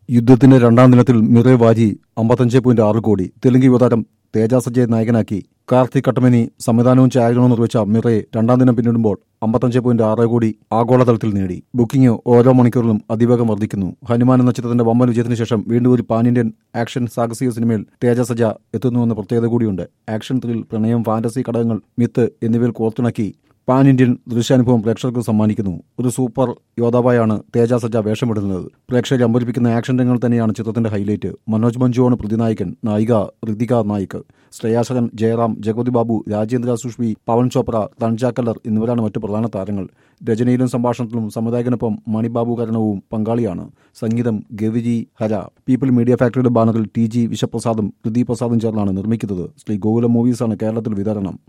യുദ്ധത്തിന്റെ രണ്ടാം ദിനത്തിൽ മിറേ വാജി അമ്പത്തഞ്ച് പോയിന്റ് ആറ് കോടി തെലുങ്ക് യുവതാരം തേജ സജയ് നായകനാക്കി കാർത്തിക് കട്ടമനി സംവിധാനവും ഛായാഗ്രഹവും നിർവഹിച്ച മിറേ രണ്ടാം ദിനം പിന്നിടുമ്പോൾ അമ്പത്തഞ്ച് പോയിന്റ് ആറ് കോടി ആഗോളതലത്തിൽ നേടി ബുക്കിംഗ് ഓരോ മണിക്കൂറിലും അതിവേഗം വർദ്ധിക്കുന്നു ഹനുമാൻ എന്ന ചിത്രത്തിന്റെ വമ്പൻ വിജയത്തിന് ശേഷം വീണ്ടും ഒരു പാൻ ഇന്ത്യൻ ആക്ഷൻ സാഹസിക സിനിമയിൽ തേജ സജ എത്തുന്നുവെന്ന പ്രത്യേകത കൂടിയുണ്ട് ആക്ഷൻ ത്രിൽ പ്രണയം ഫാന്റസി ഘടകങ്ങൾ മിത്ത് എന്നിവയിൽ കോർത്തിണക്കി പാൻ ഇന്ത്യൻ ദൃശ്യാനുഭവം പ്രേക്ഷകർക്ക് സമ്മാനിക്കുന്നു ഒരു സൂപ്പർ യോദ്ധാവായാണ് തേജ സജ വേഷമിടുന്നത് പ്രേക്ഷകരെ അമ്പരിപ്പിക്കുന്ന ആക്ഷൻ രംഗങ്ങൾ തന്നെയാണ് ചിത്രത്തിന്റെ ഹൈലൈറ്റ് മനോജ് മഞ്ജുവാണ് പ്രതിനായകൻ നായിക ഋതിക നായിക് ശ്രേയാശകൻ ജയറാം ജഗവതി ബാബു രാജേന്ദ്ര സുഷ്മി പവൻ ചോപ്ര തൻജ കല്ലർ എന്നിവരാണ് മറ്റു പ്രധാന താരങ്ങൾ രചനയിലും സംഭാഷണത്തിലും സംവിധായകനൊപ്പം മണിബാബു കരണവും പങ്കാളിയാണ് സംഗീതം ഗവിജി ഹര പീപ്പിൾ മീഡിയ ഫാക്ടറിയുടെ ബാനറിൽ ടി ജി വിശ്വപ്രസാദും ഋതി പ്രസാദും ചേർന്നാണ് നിർമ്മിക്കുന്നത് ശ്രീ ഗോകുലം മൂവീസാണ് കേരളത്തിൽ വിതരണം